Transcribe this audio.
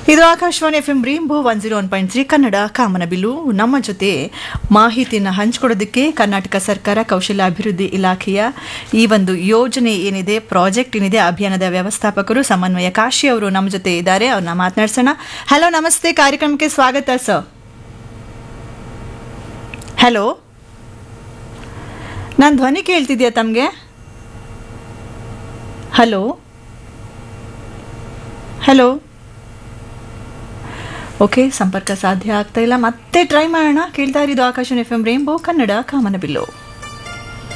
ಇದು Akashvani F M rainbow one zero one point three Kannada Kamanabillu ನಮ್ಮ ಜೊತೆ ಮಾಹಿತಿಯನ್ನು ಹಂಚಿಕೊಡೋದಕ್ಕೆ ಕರ್ನಾಟಕ ಸರ್ಕಾರ ಕೌಶಲ್ಯ ಅಭಿವೃದ್ಧಿ ಇಲಾಖೆಯ ಈ ಒಂದು ಯೋಜನೆ ಏನಿದೆ ಪ್ರಾಜೆಕ್ಟ್ ಏನಿದೆ ಅಭಿಯಾನದ ವ್ಯವಸ್ಥಾಪಕರು ಸಮನ್ವಯ ಕಾಶಿ ಅವರು ನಮ್ಮ ಜೊತೆ ಇದ್ದಾರೆ ಅವ್ರನ್ನ ಮಾತನಾಡ್ಸೋಣ ಹಲೋ ನಮಸ್ತೆ ಕಾರ್ಯಕ್ರಮಕ್ಕೆ ಸ್ವಾಗತ ಸರ್ ಹಲೋ ನಾನು ಧ್ವನಿ ಕೇಳ್ತಿದ್ಯಾ ತಮಗೆ ಹಲೋ ಹಲೋ ಓಕೆ ಸಂಪರ್ಕ ಸಾಧ್ಯ ಆಗ್ತಾ ಇಲ್ಲ ಮತ್ತೆ ಟ್ರೈ ಮಾಡೋಣ ಕೇಳ್ತಾ ಇರೋದು ಆಕಾಶನ್ ಎಫ್ ಎಂ ರೇಂಬೋ ಕನ್ನಡ ಕಾಮನಬಿಲ್ಲು